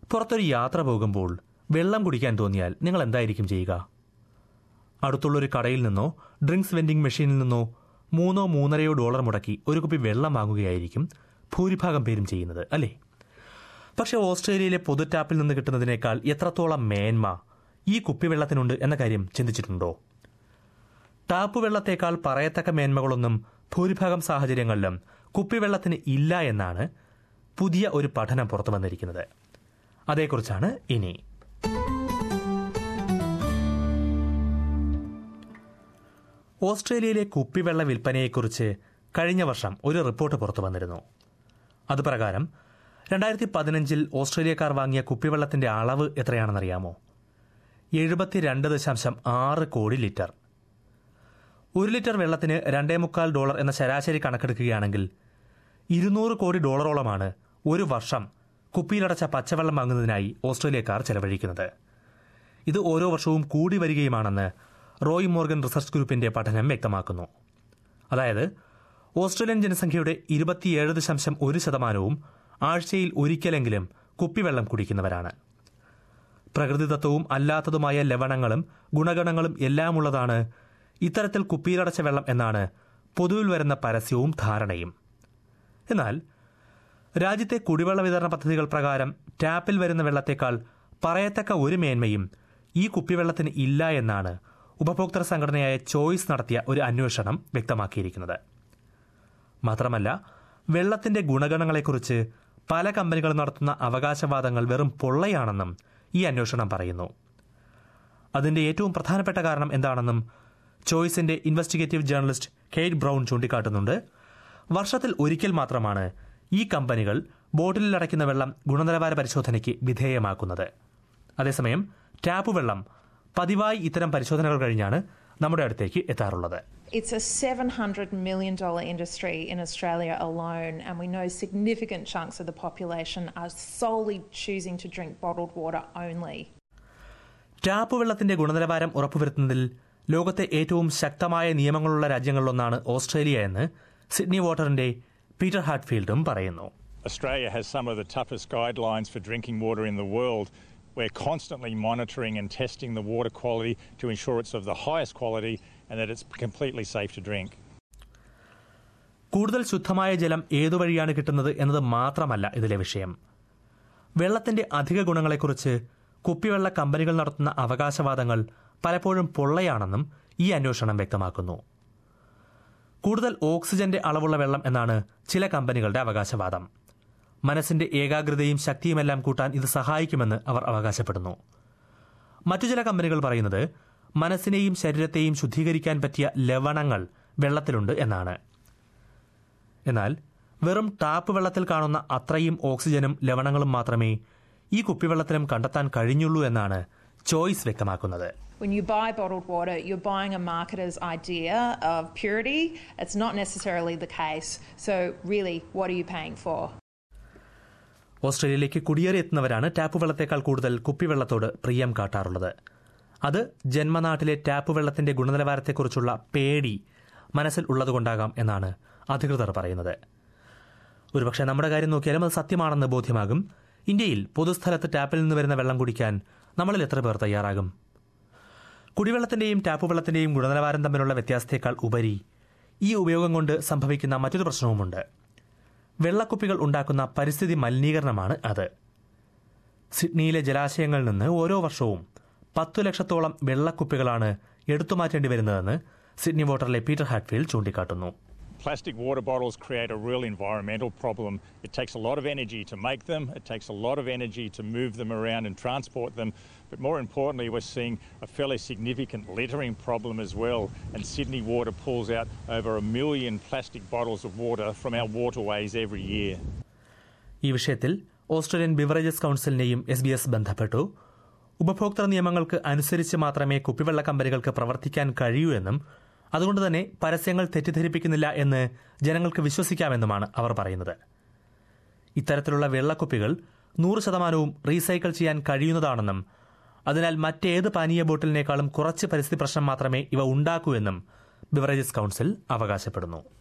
പുറത്തൊരു യാത്ര പോകുമ്പോൾ വെള്ളം കുടിക്കാൻ തോന്നിയാൽ നിങ്ങൾ എന്തായിരിക്കും ചെയ്യുക അടുത്തുള്ളൊരു കടയിൽ നിന്നോ ഡ്രിങ്ക്സ് വെൻഡിംഗ് മെഷീനിൽ നിന്നോ മൂന്നോ മൂന്നരയോ ഡോളർ മുടക്കി ഒരു കുപ്പി വെള്ളം വാങ്ങുകയായിരിക്കും ഭൂരിഭാഗം പേരും ചെയ്യുന്നത് അല്ലേ പക്ഷെ ഓസ്ട്രേലിയയിലെ പൊതു ടാപ്പിൽ നിന്ന് കിട്ടുന്നതിനേക്കാൾ എത്രത്തോളം മേന്മ ഈ കുപ്പിവെള്ളത്തിനുണ്ട് എന്ന കാര്യം ചിന്തിച്ചിട്ടുണ്ടോ ടാപ്പ് വെള്ളത്തേക്കാൾ പറയത്തക്ക മേന്മകളൊന്നും ഭൂരിഭാഗം സാഹചര്യങ്ങളിലും കുപ്പിവെള്ളത്തിന് ഇല്ല എന്നാണ് പുതിയ ഒരു പഠനം പുറത്തു വന്നിരിക്കുന്നത് അതേക്കുറിച്ചാണ് ഇനി ഓസ്ട്രേലിയയിലെ കുപ്പിവെള്ള വിൽപ്പനയെക്കുറിച്ച് കഴിഞ്ഞ വർഷം ഒരു റിപ്പോർട്ട് പുറത്തു വന്നിരുന്നു അതുപ്രകാരം രണ്ടായിരത്തി പതിനഞ്ചിൽ ഓസ്ട്രേലിയക്കാർ വാങ്ങിയ കുപ്പിവെള്ളത്തിന്റെ അളവ് എത്രയാണെന്നറിയാമോ എഴുപത്തിരണ്ട് ദശാംശം ആറ് കോടി ലിറ്റർ ഒരു ലിറ്റർ വെള്ളത്തിന് രണ്ടേ മുക്കാൽ ഡോളർ എന്ന ശരാശരി കണക്കെടുക്കുകയാണെങ്കിൽ ഇരുന്നൂറ് കോടി ഡോളറോളമാണ് ഒരു വർഷം കുപ്പിയിലടച്ച പച്ചവെള്ളം വാങ്ങുന്നതിനായി ഓസ്ട്രേലിയക്കാർ ചെലവഴിക്കുന്നത് ഇത് ഓരോ വർഷവും കൂടി വരികയുമാണെന്ന് റോയ് മോർഗൻ റിസർച്ച് ഗ്രൂപ്പിന്റെ പഠനം വ്യക്തമാക്കുന്നു അതായത് ഓസ്ട്രേലിയൻ ജനസംഖ്യയുടെ ഇരുപത്തിയേഴ് ദശാംശം ഒരു ശതമാനവും ആഴ്ചയിൽ ഒരിക്കലെങ്കിലും കുപ്പിവെള്ളം കുടിക്കുന്നവരാണ് പ്രകൃതിദത്തവും അല്ലാത്തതുമായ ലവണങ്ങളും ഗുണഗണങ്ങളും എല്ലാമുള്ളതാണ് ഇത്തരത്തിൽ കുപ്പിയിലടച്ച വെള്ളം എന്നാണ് പൊതുവിൽ വരുന്ന പരസ്യവും ധാരണയും എന്നാൽ രാജ്യത്തെ കുടിവെള്ള വിതരണ പദ്ധതികൾ പ്രകാരം ടാപ്പിൽ വരുന്ന വെള്ളത്തേക്കാൾ പറയത്തക്ക ഒരു മേന്മയും ഈ കുപ്പിവെള്ളത്തിന് ഇല്ല എന്നാണ് ഉപഭോക്തൃ സംഘടനയായ ചോയ്സ് നടത്തിയ ഒരു അന്വേഷണം വ്യക്തമാക്കിയിരിക്കുന്നത് മാത്രമല്ല വെള്ളത്തിന്റെ ഗുണഗണങ്ങളെക്കുറിച്ച് പല കമ്പനികളും നടത്തുന്ന അവകാശവാദങ്ങൾ വെറും പൊള്ളയാണെന്നും ഈ അന്വേഷണം പറയുന്നു അതിന്റെ ഏറ്റവും പ്രധാനപ്പെട്ട കാരണം എന്താണെന്നും ചോയ്സിന്റെ ഇൻവെസ്റ്റിഗേറ്റീവ് ജേർണലിസ്റ്റ് കെയ്റ്റ് ബ്രൗൺ ചൂണ്ടിക്കാട്ടുന്നുണ്ട് വർഷത്തിൽ ഒരിക്കൽ മാത്രമാണ് ഈ കമ്പനികൾ ബോട്ടിലിൽ അടയ്ക്കുന്ന വെള്ളം ഗുണനിലവാര പരിശോധനയ്ക്ക് വിധേയമാക്കുന്നത് അതേസമയം ടാപ്പ് വെള്ളം പതിവായി ഇത്തരം പരിശോധനകൾ കഴിഞ്ഞാണ് നമ്മുടെ അടുത്തേക്ക് എത്താറുള്ളത് It's a $700 million industry in Australia alone, and we know significant chunks of the population are solely choosing to drink bottled water only. Tap വെള്ളത്തിന്റെ ഗുണനിലവാരം ഉറപ്പുവരുത്തുന്നതിൽ ലോകത്തെ ഏറ്റവും ശക്തമായ നിയമങ്ങളുള്ള രാജ്യങ്ങളിലൊന്നാണ് ഓസ്ട്രേലിയ എന്ന് സിഡ്നി വാട്ടറിന്റെ പീറ്റർ ഹാർട്ട്ഫീൽഡും പറയുന്നു Australia has some of the toughest guidelines for drinking water in the world. We're constantly monitoring and testing the water quality to ensure it's of the highest quality and that it's completely safe to drink. കൂടുതൽ ശുദ്ധമായ ജലം ഏതു വഴിയാണ് കിട്ടുന്നത് എന്നത് മാത്രമല്ല ഇതിലെ വിഷയം വെള്ളത്തിന്റെ അധിക ഗുണങ്ങളെക്കുറിച്ച് കുപ്പിവെള്ള കമ്പനികൾ നടത്തുന്ന അവകാശവാദങ്ങൾ പലപ്പോഴും പൊള്ളയാണെന്നും ഈ അന്വേഷണം വ്യക്തമാക്കുന്നു കൂടുതൽ ഓക്സിജന്റെ അളവുള്ള വെള്ളം എന്നാണ് ചില കമ്പനികളുടെ അവകാശവാദം മനസ്സിന്റെ ഏകാഗ്രതയും ശക്തിയുമെല്ലാം കൂട്ടാൻ ഇത് സഹായിക്കുമെന്ന് അവർ അവകാശപ്പെടുന്നു മറ്റു ചില കമ്പനികൾ പറയുന്നത് മനസ്സിനെയും ശരീരത്തെയും ശുദ്ധീകരിക്കാൻ പറ്റിയ ലവണങ്ങൾ വെള്ളത്തിലുണ്ട് എന്നാണ് എന്നാൽ വെറും ടാപ്പ് വെള്ളത്തിൽ കാണുന്ന അത്രയും ഓക്സിജനും ലവണങ്ങളും മാത്രമേ ഈ കുപ്പിവെള്ളത്തിലും കണ്ടെത്താൻ കഴിഞ്ഞുള്ളൂ എന്നാണ് ചോയ്സ് വ്യക്തമാക്കുന്നത് When you buy bottled water, you're buying a marketer's idea of purity. It's not necessarily the case. So, really, what are you paying for? ഓസ്ട്രേലിയയിലേക്ക് കുടിയേറിയെത്തുന്നവരാണ് ടാപ്പ് വെള്ളത്തേക്കാൾ കൂടുതൽ കുപ്പിവെള്ളത്തോട് പ്രിയം കാട്ടാറുള്ളത് അത് ജന്മനാട്ടിലെ ടാപ്പ് വെള്ളത്തിന്റെ ഗുണനിലവാരത്തെക്കുറിച്ചുള്ള പേടി മനസ്സിൽ ഉള്ളതുകൊണ്ടാകാം എന്നാണ് അധികൃതർ പറയുന്നത് ഒരുപക്ഷെ നമ്മുടെ കാര്യം നോക്കിയാലും അത് സത്യമാണെന്ന് ബോധ്യമാകും ഇന്ത്യയിൽ പൊതുസ്ഥലത്ത് ടാപ്പിൽ നിന്ന് വരുന്ന വെള്ളം കുടിക്കാൻ നമ്മളിൽ എത്ര പേർ തയ്യാറാകും കുടിവെള്ളത്തിന്റെയും ടാപ്പ് വെള്ളത്തിന്റെയും ഗുണനിലവാരം തമ്മിലുള്ള വ്യത്യാസത്തേക്കാൾ ഉപരി ഈ ഉപയോഗം കൊണ്ട് സംഭവിക്കുന്ന മറ്റൊരു പ്രശ്നവുമുണ്ട് വെള്ളക്കുപ്പികൾ ഉണ്ടാക്കുന്ന പരിസ്ഥിതി മലിനീകരണമാണ് അത് സിഡ്നിയിലെ ജലാശയങ്ങളിൽ നിന്ന് ഓരോ വർഷവും പത്തു ലക്ഷത്തോളം വെള്ളക്കുപ്പികളാണ് എടുത്തുമാറ്റേണ്ടി വരുന്നതെന്ന് സിഡ്നി വാട്ടറിലെ പീറ്റർ ഹാറ്റ്ഫീൽഡ് ചൂണ്ടിക്കാട്ടുന്നു Plastic water bottles create a real environmental problem. It takes a lot of energy to make them, it takes a lot of energy to move them around and transport them, but more importantly, we're seeing a fairly significant littering problem as well. And Sydney Water pulls out over a million plastic bottles of water from our waterways every year. ഈ വിഷയത്തിൽ Australian beverages കൌൺസിലിനെയും S B S ബന്ധപ്പെട്ടു ഉപഭോക്തൃ നിയമങ്ങൾക്ക് അനുസരിച്ച് മാത്രമേ കുപ്പിവെള്ള കമ്പനികൾക്ക് പ്രവർത്തിക്കാൻ കഴിയൂ എന്നും അതുകൊണ്ട് തന്നെ പരസ്യങ്ങൾ തെറ്റിദ്ധരിപ്പിക്കുന്നില്ല എന്ന് ജനങ്ങൾക്ക് വിശ്വസിക്കാമെന്നുമാണ് അവർ പറയുന്നത് ഇത്തരത്തിലുള്ള വെള്ളക്കുപ്പികൾ നൂറ് ശതമാനവും റീസൈക്കിൾ ചെയ്യാൻ കഴിയുന്നതാണെന്നും അതിനാൽ മറ്റേത് പാനീയ ബോട്ടിലിനേക്കാളും കുറച്ച് പരിസ്ഥിതി പ്രശ്നം മാത്രമേ ഇവ ഉണ്ടാക്കൂ എന്നും ബിവറേജസ് കൌൺസിൽ അവകാശപ്പെടുന്നു